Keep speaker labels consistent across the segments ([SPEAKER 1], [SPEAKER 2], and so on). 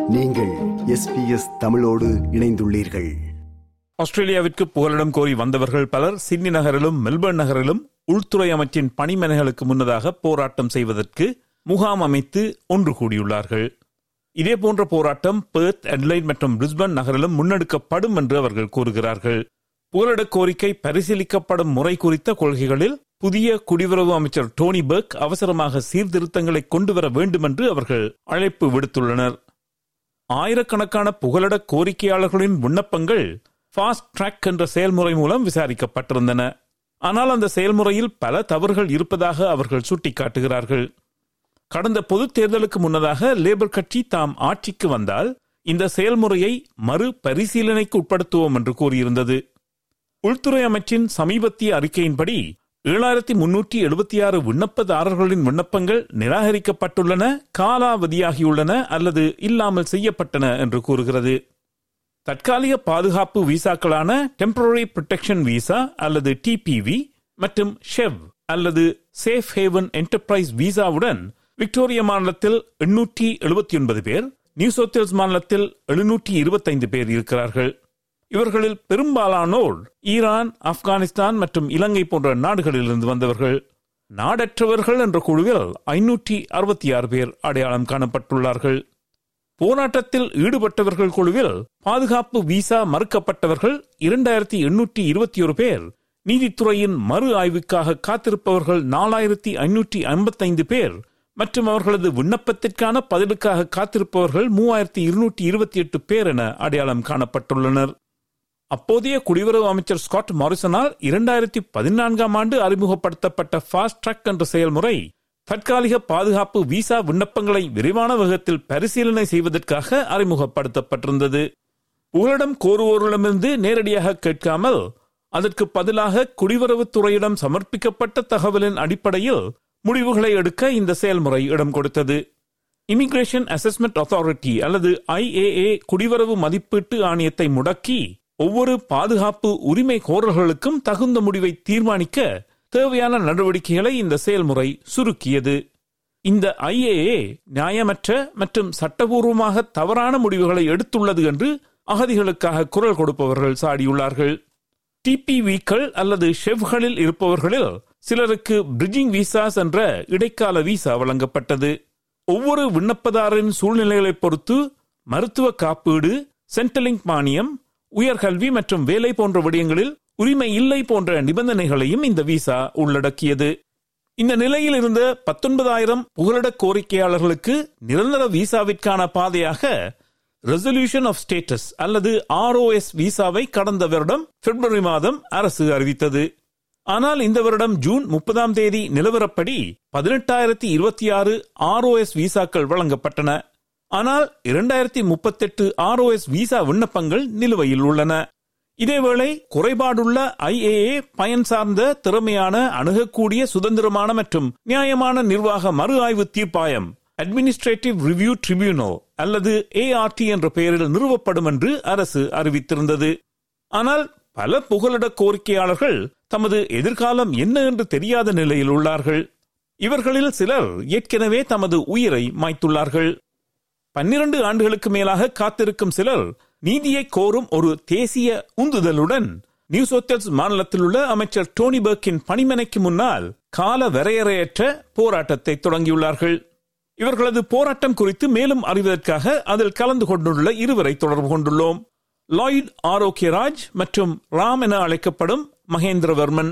[SPEAKER 1] நீங்கள் எஸ்பிஎஸ் தமிழோடு இணைந்துள்ளீர்கள்
[SPEAKER 2] ஆஸ்திரேலியாவிற்கு புகலிடம் கோரி வந்தவர்கள் பலர் சிட்னி நகரிலும் மெல்பர்ன் நகரிலும் உள்துறை அமைச்சின் பணிமனைகளுக்கு முன்னதாக போராட்டம் செய்வதற்கு முகாம் அமைத்து ஒன்று கூடியுள்ளார்கள் இதேபோன்ற போராட்டம் பெர்த் அட்லைட் மற்றும் பிரிஸ்பன் நகரிலும் முன்னெடுக்கப்படும் என்று அவர்கள் கூறுகிறார்கள் புகலிட கோரிக்கை பரிசீலிக்கப்படும் முறை குறித்த கொள்கைகளில் புதிய குடியுறவு அமைச்சர் டோனி பெர்க் அவசரமாக சீர்திருத்தங்களை கொண்டு வர வேண்டும் என்று அவர்கள் அழைப்பு விடுத்துள்ளனர் ஆயிரக்கணக்கான புகலிட கோரிக்கையாளர்களின் விண்ணப்பங்கள் ஃபாஸ்ட் ட்ராக் என்ற செயல்முறை மூலம் விசாரிக்கப்பட்டிருந்தன ஆனால் அந்த செயல்முறையில் பல தவறுகள் இருப்பதாக அவர்கள் சுட்டிக்காட்டுகிறார்கள் கடந்த பொதுத் தேர்தலுக்கு முன்னதாக லேபர் கட்சி தாம் ஆட்சிக்கு வந்தால் இந்த செயல்முறையை மறு பரிசீலனைக்கு உட்படுத்துவோம் என்று கூறியிருந்தது உள்துறை அமைச்சின் சமீபத்திய அறிக்கையின்படி ஏழாயிரத்தி முன்னூற்றி எழுபத்தி ஆறு விண்ணப்பதாரர்களின் விண்ணப்பங்கள் நிராகரிக்கப்பட்டுள்ளன காலாவதியாகியுள்ளன அல்லது இல்லாமல் செய்யப்பட்டன என்று கூறுகிறது தற்காலிக பாதுகாப்பு விசாக்களான டெம்பரரி ப்ரொடெக்ஷன் விசா அல்லது டிபிவி மற்றும் ஷெவ் அல்லது சேஃப் ஹேவன் என்டர்பிரைஸ் விசாவுடன் விக்டோரியா மாநிலத்தில் எண்ணூற்றி எழுபத்தி ஒன்பது பேர் நியூ சவுத் மாநிலத்தில் எழுநூற்றி இருபத்தைந்து பேர் இருக்கிறார்கள் இவர்களில் பெரும்பாலானோர் ஈரான் ஆப்கானிஸ்தான் மற்றும் இலங்கை போன்ற நாடுகளிலிருந்து வந்தவர்கள் நாடற்றவர்கள் என்ற குழுவில் ஐநூற்றி அறுபத்தி ஆறு பேர் அடையாளம் காணப்பட்டுள்ளார்கள் போராட்டத்தில் ஈடுபட்டவர்கள் குழுவில் பாதுகாப்பு விசா மறுக்கப்பட்டவர்கள் இரண்டாயிரத்தி எண்ணூற்றி இருபத்தி ஒரு பேர் நீதித்துறையின் மறு ஆய்வுக்காக காத்திருப்பவர்கள் நாலாயிரத்தி ஐநூற்றி ஐம்பத்தைந்து பேர் மற்றும் அவர்களது விண்ணப்பத்திற்கான பதிலுக்காக காத்திருப்பவர்கள் மூவாயிரத்தி இருநூற்றி இருபத்தி எட்டு பேர் என அடையாளம் காணப்பட்டுள்ளனர் அப்போதைய குடியுறவு அமைச்சர் ஸ்காட் மாரிசனால் இரண்டாயிரத்தி பதினான்காம் ஆண்டு அறிமுகப்படுத்தப்பட்ட ஃபாஸ்ட் ட்ராக் என்ற செயல்முறை தற்காலிக பாதுகாப்பு விசா விண்ணப்பங்களை விரைவான வேகத்தில் பரிசீலனை செய்வதற்காக அறிமுகப்படுத்தப்பட்டிருந்தது புகலிடம் கோருவோரிடமிருந்து நேரடியாக கேட்காமல் அதற்கு பதிலாக குடிவரவுத்துறையிடம் சமர்ப்பிக்கப்பட்ட தகவலின் அடிப்படையில் முடிவுகளை எடுக்க இந்த செயல்முறை இடம் கொடுத்தது இமிகிரேஷன் அசஸ்மெண்ட் அத்தாரிட்டி அல்லது ஐஏஏ குடிவரவு மதிப்பீட்டு ஆணையத்தை முடக்கி ஒவ்வொரு பாதுகாப்பு உரிமை கோரல்களுக்கும் தகுந்த முடிவை தீர்மானிக்க தேவையான நடவடிக்கைகளை இந்த செயல்முறை சுருக்கியது இந்த ஐஏஏ நியாயமற்ற மற்றும் சட்டபூர்வமாக தவறான முடிவுகளை எடுத்துள்ளது என்று அகதிகளுக்காக குரல் கொடுப்பவர்கள் சாடியுள்ளார்கள் டிபிவிக்கள் அல்லது ஷெவ்களில் இருப்பவர்களில் சிலருக்கு பிரிட்ஜிங் விசாஸ் என்ற இடைக்கால விசா வழங்கப்பட்டது ஒவ்வொரு விண்ணப்பதாரின் சூழ்நிலைகளை பொறுத்து மருத்துவ காப்பீடு சென்ட்ரலிங்க் மானியம் உயர்கல்வி மற்றும் வேலை போன்ற விடயங்களில் உரிமை இல்லை போன்ற நிபந்தனைகளையும் இந்த விசா உள்ளடக்கியது இந்த நிலையில் இருந்த பத்தொன்பதாயிரம் புகலிட கோரிக்கையாளர்களுக்கு நிரந்தர விசாவிற்கான பாதையாக ரெசல்யூஷன் ஆஃப் ஸ்டேட்டஸ் அல்லது ஆர்ஓஎஸ் விசாவை கடந்த வருடம் பிப்ரவரி மாதம் அரசு அறிவித்தது ஆனால் இந்த வருடம் ஜூன் முப்பதாம் தேதி நிலவரப்படி பதினெட்டாயிரத்தி இருபத்தி ஆறு ஆர்ஓஎஸ் விசாக்கள் வழங்கப்பட்டன ஆனால் இரண்டாயிரத்தி முப்பத்தெட்டு ஆர்ஓஎஸ் விசா விண்ணப்பங்கள் நிலுவையில் உள்ளன இதேவேளை குறைபாடுள்ள ஐஏஏ பயன் சார்ந்த திறமையான அணுகக்கூடிய சுதந்திரமான மற்றும் நியாயமான நிர்வாக மறு ஆய்வு தீர்ப்பாயம் அட்மினிஸ்ட்ரேட்டிவ் ரிவ்யூ ட்ரிபியூனோ அல்லது ஏஆர்டி என்ற பெயரில் நிறுவப்படும் என்று அரசு அறிவித்திருந்தது ஆனால் பல புகலிட கோரிக்கையாளர்கள் தமது எதிர்காலம் என்ன என்று தெரியாத நிலையில் உள்ளார்கள் இவர்களில் சிலர் ஏற்கனவே தமது உயிரை மாய்த்துள்ளார்கள் பன்னிரண்டு ஆண்டுகளுக்கு மேலாக காத்திருக்கும் சிலர் நீதியை கோரும் ஒரு தேசிய உந்துதலுடன் நியூ சோத்தல்ஸ் மாநிலத்தில் உள்ள அமைச்சர் டோனி பர்க்கின் பணிமனைக்கு முன்னால் கால வரையறையற்ற போராட்டத்தை தொடங்கியுள்ளார்கள் இவர்களது போராட்டம் குறித்து மேலும் அறிவதற்காக அதில் கலந்து கொண்டுள்ள இருவரை தொடர்பு கொண்டுள்ளோம் லாய்ட் ஆரோக்கியராஜ் மற்றும் ராம் என அழைக்கப்படும் மகேந்திரவர்மன்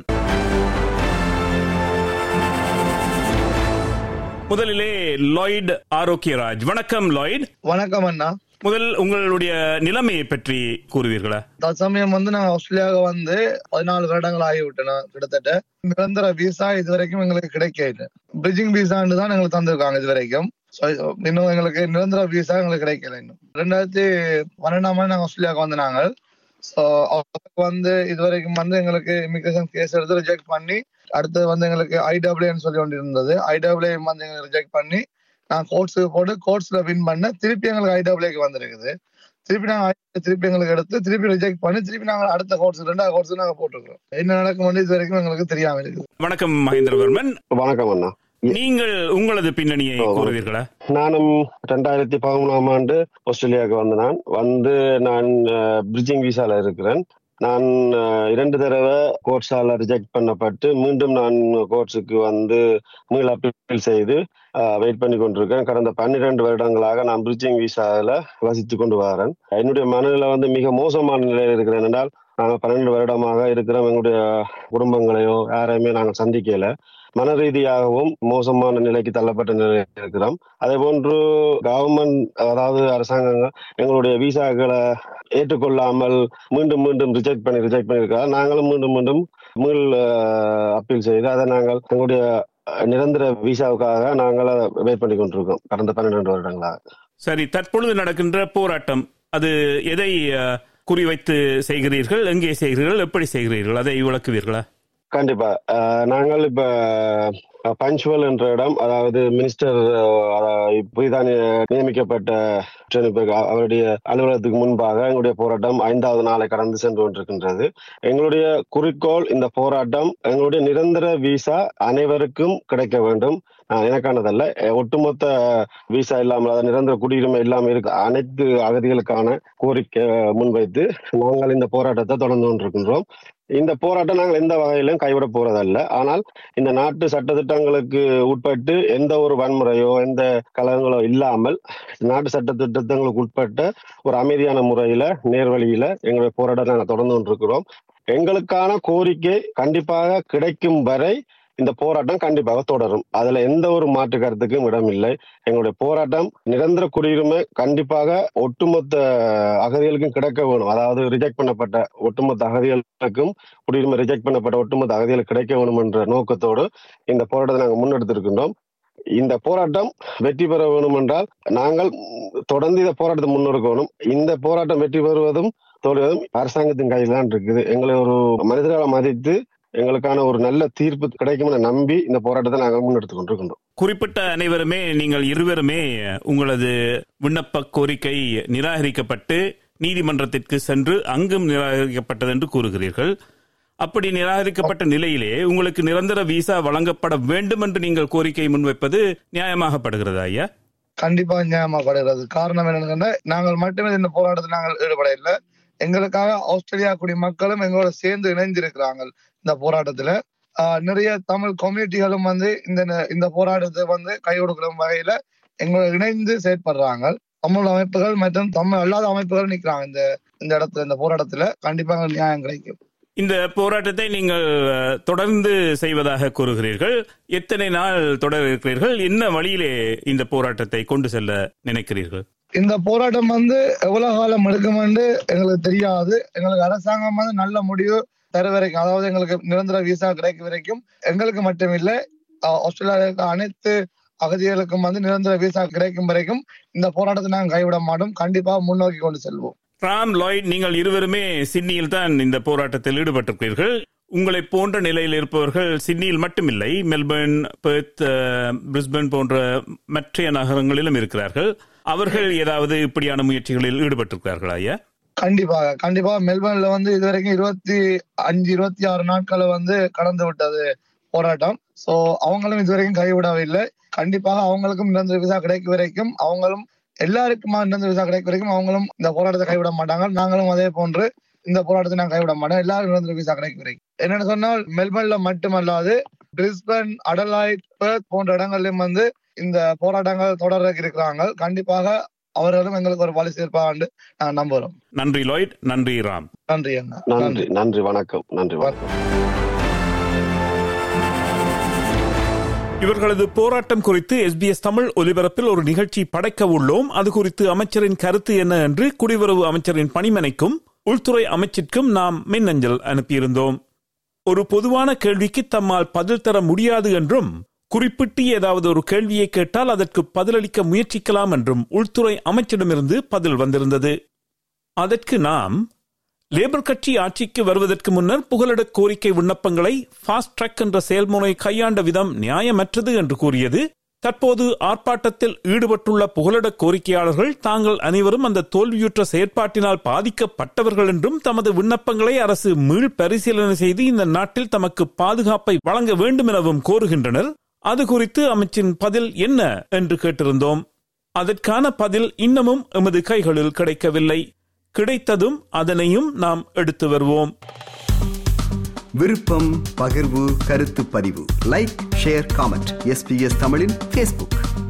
[SPEAKER 2] முதலிலே லாய்ட் ஆரோக்கியராஜ் வணக்கம் லாய்ட்
[SPEAKER 3] வணக்கம் அண்ணா
[SPEAKER 2] முதல் உங்களுடைய நிலைமையை பற்றி கூறுவீர்களா
[SPEAKER 3] தற்சமயம் வந்து நான் ஆஸ்திரேலியாவுக்கு வந்து பதினாலு வருடங்கள் ஆகிவிட்டேன் கிட்டத்தட்ட நிரந்தர விசா இது வரைக்கும் எங்களுக்கு கிடைக்கல பிரிட்ஜிங் விசான்னு தான் எங்களுக்கு தந்திருக்காங்க இது வரைக்கும் So, இன்னும் எங்களுக்கு நிரந்தர விசா எங்களுக்கு கிடைக்கல இன்னும் ரெண்டாயிரத்தி பன்னெண்டாம் ஆண்டு நாங்கள் ஆஸ்திரேலியாவுக்கு வந்து நாங்கள் ஸோ அவருக்கு வந்து இது வரைக்கும் வந்து எங்களுக்கு இமிகிரேஷன் கேஸ் எடுத்து ரிஜெக்ட் பண்ணி அடுத்தது வந்து எங்களுக்கு ஐடபிள்யூன்னு சொல்லி ஒன்று இருந்தது ஐடபிள்யூ வந்து எங்களுக்கு ரிஜெக்ட் பண்ணி நான் கோர்ட்ஸுக்கு போட்டு கோர்ட்ஸ்ல வின் பண்ண திருப்பி எங்களுக்கு ஐடபிள்யூக்கு வந்திருக்குது திருப்பி நாங்க திருப்பி எங்களுக்கு எடுத்து திருப்பி ரிஜெக்ட் பண்ணி திருப்பி நாங்க அடுத்த கோர்ஸ் ரெண்டாவது கோர்ஸ் நாங்க போட்டுருக்கோம் என்ன நடக்கும் இது வரைக்கும் எங்களுக்கு தெரியாம இருக்குது
[SPEAKER 2] வணக்கம் மகேந்திரவர்மன்
[SPEAKER 4] வணக்கம் அண்ணா
[SPEAKER 2] நீங்கள் உங்களது பின்னணியை
[SPEAKER 4] ஓ.
[SPEAKER 2] கூறுவீர்களா
[SPEAKER 4] நானும் ரெண்டாயிரத்தி பதிமூணாம் ஆண்டு ஆஸ்திரேலியாவுக்கு வந்து நான் வந்து நான் பிரிட்ஜிங் விசால இருக்கிறேன் நான் அஹ், இரண்டு தடவை கோர்ட்ஸால ரிஜெக்ட் பண்ணப்பட்டு மீண்டும் நான் கோர்ட்ஸுக்கு வந்து மீள் அப்பீல் செய்து வெயிட் பண்ணி கொண்டிருக்கேன் கடந்த பன்னிரண்டு வருடங்களாக நான் பிரிட்ஜிங் விசால வசித்து கொண்டு வரேன் என்னுடைய மனநிலை வந்து மிக மோசமான நிலையில் இருக்கிறேன் என்றால் நாங்கள் பன்னெண்டு வருடமாக இருக்கிறோம் எங்களுடைய குடும்பங்களையோ யாரையுமே நாங்கள் சந்திக்கல மன ரீதியாகவும் மோசமான நிலைக்கு தள்ளப்பட்ட நிலையில் இருக்கிறோம் அதே போன்று கவர்மெண்ட் அதாவது அரசாங்கங்கள் எங்களுடைய விசாக்களை ஏற்றுக்கொள்ளாமல் மீண்டும் மீண்டும் ரிஜெக்ட் பண்ணி ரிஜெக்ட் பண்ணியிருக்கிறார் நாங்களும் மீண்டும் மீண்டும் மீள் அப்பீல் செய்து அதை நாங்கள் எங்களுடைய அஹ், நிரந்தர விசாவுக்காக நாங்கள் வெயிட் பண்ணி கொண்டிருக்கோம் கடந்த பன்னிரண்டு வருடங்களாக
[SPEAKER 2] சரி தற்பொழுது நடக்கின்ற போராட்டம் அது எதை அஹ், குறிவைத்து செய்கிறீர்கள் எங்கே செய்கிறீர்கள் எப்படி செய்கிறீர்கள் அதை விளக்குவீர்களா
[SPEAKER 4] கண்டிப்பா அஹ், நாங்கள் இப்ப பஞ்சுவல் என்ற இடம் அதாவது மினிஸ்டர் புதிதாக நியமிக்கப்பட்ட இப்ப அவருடைய அலுவலகத்துக்கு முன்பாக எங்களுடைய போராட்டம் ஐந்தாவது நாளை கடந்து சென்று கொண்டிருக்கின்றது எங்களுடைய குறிக்கோள் இந்த போராட்டம் எங்களுடைய நிரந்தர விசா அனைவருக்கும் கிடைக்க வேண்டும் அஹ், எனக்கானதல்ல அஹ், ஒட்டுமொத்த விசா இல்லாமல் அதாவது நிரந்தர குடியுரிமை இல்லாமல் இருக்க அனைத்து அகதிகளுக்கான கோரிக்கை முன்வைத்து நாங்கள் இந்த போராட்டத்தை தொடர்ந்து கொண்டிருக்கின்றோம் இந்த போராட்டம் நாங்கள் எந்த வகையிலும் கைவிட போறதல்ல ஆனால் இந்த நாட்டு சட்டத்திட்டங்களுக்கு உட்பட்டு எந்த ஒரு வன்முறையோ எந்த கலகங்களோ இல்லாமல் நாட்டு சட்ட திட்டங்களுக்கு உட்பட்ட ஒரு அமைதியான முறையில நேர்வழியில எங்களுடைய போராட்டம் நாங்கள் தொடர்ந்து கொண்டிருக்கிறோம் எங்களுக்கான கோரிக்கை கண்டிப்பாக கிடைக்கும் வரை இந்த போராட்டம் கண்டிப்பாக தொடரும் அதுல எந்த ஒரு மாற்று கருத்துக்கும் இடமில்லை எங்களுடைய போராட்டம் நிரந்தர குடியுரிமை கண்டிப்பாக ஒட்டுமொத்த அகதிகளுக்கும் கிடைக்க வேணும் அதாவது ரிஜெக்ட் பண்ணப்பட்ட ஒட்டுமொத்த அகதிகளுக்கும் குடியுரிமை ரிஜெக்ட் பண்ணப்பட்ட ஒட்டுமொத்த அகதிகளுக்கு கிடைக்க வேணும் என்ற நோக்கத்தோடு இந்த போராட்டத்தை நாங்கள் முன்னெடுத்திருக்கின்றோம் இந்த போராட்டம் வெற்றி பெற வேணும் என்றால் நாங்கள் தொடர்ந்து இந்த போராட்டத்தை முன்னெடுக்கணும் இந்த போராட்டம் வெற்றி பெறுவதும் தோல்வதும் அரசாங்கத்தின் கையில் தான் இருக்குது எங்களை ஒரு மனிதர்களை மதித்து எங்களுக்கான ஒரு நல்ல தீர்ப்பு கிடைக்கும் என நம்பி இந்த போராட்டத்தை நாங்கள் முன்னெடுத்துக் கொண்டிருக்கின்றோம்
[SPEAKER 2] குறிப்பிட்ட அனைவருமே நீங்கள் இருவருமே உங்களது விண்ணப்ப கோரிக்கை நிராகரிக்கப்பட்டு நீதிமன்றத்திற்கு சென்று அங்கும் நிராகரிக்கப்பட்டது என்று கூறுகிறீர்கள் அப்படி நிராகரிக்கப்பட்ட நிலையிலே உங்களுக்கு நிரந்தர விசா வழங்கப்பட வேண்டும் என்று நீங்கள் கோரிக்கை முன்வைப்பது நியாயமாகப்படுகிறதா ஐயா
[SPEAKER 3] கண்டிப்பா நியாயமாப்படுகிறது காரணம் என்னன்னு நாங்கள் மட்டுமே இந்த போராட்டத்தில் நாங்கள் ஈடுபட இல்லை எங்களுக்காக ஆஸ்திரேலியா குடிமக்களும் எங்களோட சேர்ந்து இணைந்திருக்கிறாங்க இந்த போராட்டத்துல ஆஹ் நிறைய தமிழ் கம்யூனிட்டிகளும் வந்து இந்த இந்த போராட்டத்தை வந்து கை கொடுக்கிற வகையில எங்களோட இணைந்து செயற்படுறாங்க தமிழ் அமைப்புகள் மற்றும் தமிழ் அல்லாத அமைப்புகள் நிக்கிறாங்க இந்த இந்த இடத்துல இந்த போராட்டத்துல கண்டிப்பா எங்களுக்கு நியாயம் கிடைக்கும்
[SPEAKER 2] இந்த போராட்டத்தை நீங்கள் அஹ், தொடர்ந்து செய்வதாக கூறுகிறீர்கள் எத்தனை நாள் தொடர இருக்கிறீர்கள் என்ன வழியிலே இந்த போராட்டத்தை கொண்டு செல்ல நினைக்கிறீர்கள்
[SPEAKER 3] இந்த போராட்டம் வந்து எவ்வளவு காலம் எடுக்குமென்று எங்களுக்கு தெரியாது எங்களுக்கு அரசாங்கம் வந்து நல்ல முடிவு தர வரைக்கும் அதாவது எங்களுக்கு நிரந்தர விசா கிடைக்கும் வரைக்கும் எங்களுக்கு மட்டுமில்ல ஆஹ் ஆஸ்திரேலியாவில் இருக்க அனைத்து அகதிகளுக்கும் வந்து நிரந்தர விசா கிடைக்கும் வரைக்கும் இந்த போராட்டத்தை நாங்கள் கைவிட மாட்டோம் கண்டிப்பா முன்னோக்கி கொண்டு செல்வோம்
[SPEAKER 2] ராம் லாய்ட் நீங்கள் இருவருமே சிட்னியில் தான் இந்த போராட்டத்தில் ஈடுபட்டிருக்கிறீர்கள் உங்களை போன்ற நிலையில் இருப்பவர்கள் சிட்னியில் மட்டுமில்லை மெல்பர்ன் பெர்த் அஹ், பிரிஸ்பன் போன்ற மற்ற நகரங்களிலும் இருக்கிறார்கள் அவர்கள் ஏதாவது இப்படியான முயற்சிகளில் ஈடுபட்டிருக்கிறார்களா ஐயா
[SPEAKER 3] கண்டிப்பாக கண்டிப்பா மெல்பர்ன்ல வந்து இதுவரைக்கும் இருபத்தி அஞ்சு இருபத்தி ஆறு நாட்களை வந்து கடந்து விட்டது போராட்டம் சோ அவங்களும் இதுவரைக்கும் கைவிடவில்லை கண்டிப்பாக அவங்களுக்கும் நிரந்தர விசா கிடைக்கும் வரைக்கும் அவங்களும் எல்லாருக்குமா நிரந்தர விசா கிடைக்கும் வரைக்கும் அவங்களும் இந்த போராட்டத்தை கைவிட மாட்டாங்க நாங்களும் அதே போன்று இந்த போராட்டத்தை நாங்கள் கைவிட மாட்டோம் எல்லாரும் நிரந்தர விசா கிடைக்கும் வரைக்கும் என்னன்னு சொன்னால் மெல்பர்ன்ல மட்டுமல்லாது பிரிஸ்பன் அடலாய்ட் பெர்த் போன்ற இடங்களிலும் வந்து இந்த போராட்டங்கள் தொடர இருக்கிறாங்க கண்டிப்பாக அவர்களும் எங்களுக்கு ஒரு வழி சேர்ப்பாங்க நாங்கள் நம்புறோம்
[SPEAKER 2] நன்றி லாய்ட் நன்றி ராம்
[SPEAKER 3] நன்றி அண்ணா
[SPEAKER 4] நன்றி நன்றி வணக்கம் நன்றி வணக்கம்
[SPEAKER 2] இவர்களது போராட்டம் குறித்து எஸ்பிஎஸ் தமிழ் ஒலிபரப்பில் ஒரு நிகழ்ச்சி படைக்க உள்ளோம் அது குறித்து அமைச்சரின் கருத்து என்ன என்று குடிவரவு அமைச்சரின் பணிமனைக்கும் உள்துறை அமைச்சிற்கும் நாம் மின்னஞ்சல் அனுப்பியிருந்தோம் ஒரு பொதுவான கேள்விக்கு தம்மால் பதில் தர முடியாது என்றும் குறிப்பிட்டு ஏதாவது ஒரு கேள்வியை கேட்டால் அதற்கு பதிலளிக்க முயற்சிக்கலாம் என்றும் உள்துறை அமைச்சிடமிருந்து பதில் வந்திருந்தது அதற்கு நாம் லேபர் கட்சி ஆட்சிக்கு வருவதற்கு முன்னர் புகலிட கோரிக்கை விண்ணப்பங்களை ஃபாஸ்ட் ட்ராக் என்ற செயல்முறை கையாண்ட விதம் நியாயமற்றது என்று கூறியது தற்போது ஆர்ப்பாட்டத்தில் ஈடுபட்டுள்ள புகலிட கோரிக்கையாளர்கள் தாங்கள் அனைவரும் அந்த தோல்வியுற்ற செயற்பாட்டினால் பாதிக்கப்பட்டவர்கள் என்றும் தமது விண்ணப்பங்களை அரசு மீள் பரிசீலனை செய்து இந்த நாட்டில் தமக்கு பாதுகாப்பை வழங்க வேண்டும் எனவும் கோருகின்றனர் அது குறித்து அமைச்சின் பதில் என்ன என்று கேட்டிருந்தோம் அதற்கான பதில் இன்னமும் எமது கைகளில் கிடைக்கவில்லை கிடைத்ததும் அதனையும் நாம் எடுத்து வருவோம்
[SPEAKER 1] விருப்பம் பகிர்வு கருத்து பதிவு லைக் ஷேர் காமெண்ட் எஸ்பிஎஸ் தமிழின் ஃபேஸ்புக்